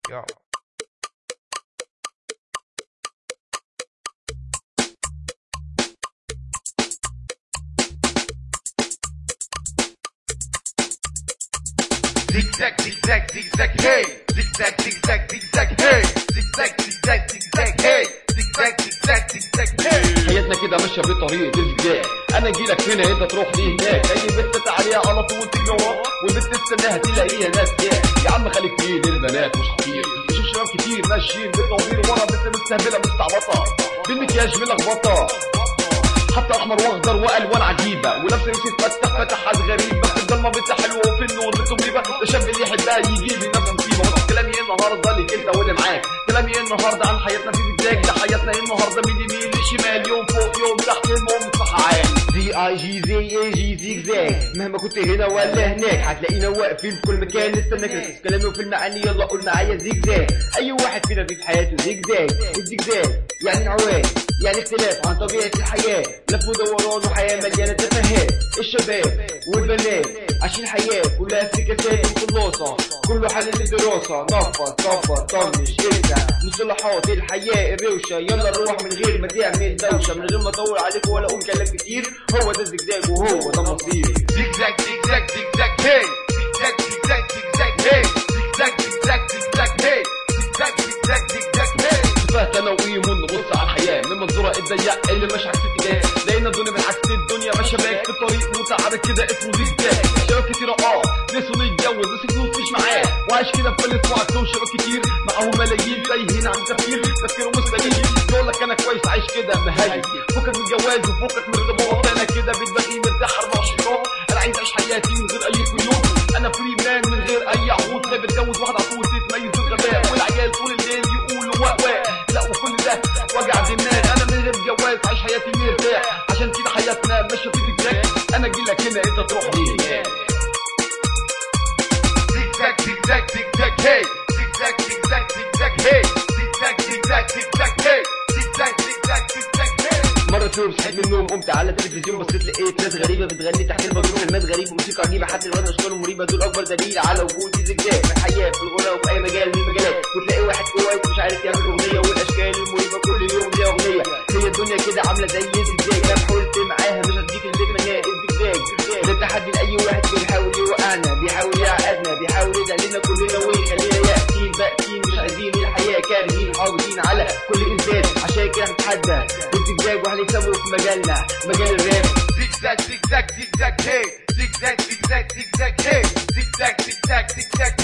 Yeah. Zigzag, zigzag, zigzag, hey. Zigzag, zigzag, zigzag, hey. Zigzag, zigzag, zigzag, hey. Zigzag, zigzag, zigzag, hey. حياتنا كده ماشيه بطريقه ازاي انا اجي لك هنا انت تروح لي هناك اي بنت تعاليها على طول تجري وراك والبنت تستناها تلاقيها ناس جاي يا عم خليك فيه للبنات مش خطير بشوف شباب كتير ماشيين بالطويل ورا بنت مستهبله مستعبطه بالمكياج ملخبطه حتى احمر واخضر والوان عجيبه ولابسه لبس يتفتح فتحات غريبه في الضلمه بنت حلوه وفي النور بنت مريبه ده شاب اللي يحبها يجي لي نفس مصيبه بس كلامي ايه النهارده ليك انت واللي معاك كلامي ايه النهارده عن حياتنا في زجاج ده حياتنا ايه النهارده من يمين لشمال يوم فوق يوم تحت المهم صح عام زي اي جي زي اي جي زيجزاج مهما كنت هنا ولا هناك هتلاقينا واقفين في كل مكان نستناك نركز كلامي وفي المعاني يلا قول معايا زيجزاج اي واحد فينا في حياته زيجزاج الزيجزاج يعني انعواج يعني اختلاف عن طبيعة الحياة لف ودوران وحياة مليانة تفاهات الشباب والبنات عايشين حياة كلها افتكاسات وخلاصة كله حل الدراسة نفض كفر طنش ارجع مصطلحات الحياة الروشة يلا نروح من غير ما تعمل دوشة من غير ما اطول عليك ولا اقول كلام كتير هو ده الزجزاج وهو ده مصير Zigzag, zigzag, zigzag, hey. Zigzag, zigzag, zigzag, hey. Zigzag, zigzag, zigzag, hey. Zigzag, zigzag, zigzag, hey. فيها تنويم ونبص على الحياه من منظورها الضيق اللي ماشي عكس اتجاه لقينا الدنيا بالعكس الدنيا ماشيه باك في طريق متعرض كده اسمه زيجزاج شباب كتير اه نسوا يتجوز بس فلوس مش معاه وعايش كده في فلس وعكسهم شباب كتير معاهم ملايين تايهين عن تفكير تفكيرهم مستنيين يقول لك انا كويس عايش كده مهيئ فكك من الجواز وفكك من الارتباط انا كده بتبقي مرتاح 24 انا عايز اعيش حياتي من غير اي قيود انا فري مان من غير اي عقود خايف اتجوز واحده على طول تتميز بالغباء والعيال طول الليل يقولوا واق واق لا وكل ده وجع دماغ انا من غير جواز عايش حياتي مرتاح عشان كده حياتنا ماشيه في زجزاج انا اجي لك هنا انت تروح لي هناك Zigzag, zigzag, zigzag, hey. Zigzag, zigzag, zigzag, hey. Zigzag, zigzag, zigzag, hey. Zigzag, zigzag, zigzag, hey. مرة في يوم صحيت من النوم قمت على التلفزيون بصيت لقيت ناس غريبة بتغني تحت المجنون كلمات غريبة وموسيقى عجيبة حتى الواد اشكالهم مريبة دول أكبر دليل على وجود زجزاج في الحياة في الغنى وفي أي مجال من المجالات وتلاقي واحد كويس مش عارف يعمل أغنية والأشكال المريبة كل يوم ليها أغنية هي الدنيا كده عاملة زي زجزاج أنا حاولت معاها مش هديك البيت منها الزجزاج ده تحدي لأي واحد بيحاول يوقعنا بيحاول يعقدنا بيحاول يدلنا كلنا ويخلينا يأتين بأتين مش عايزين الحياة كارهين حافظين على كل إنسان عشان كده هنتحدى الزجزاج وهنكسبه في مجالنا مجال الراب Zigzag, zigzag, zigzag, hey. Zigzag, zigzag, zigzag, hey. Zigzag, zigzag, zigzag,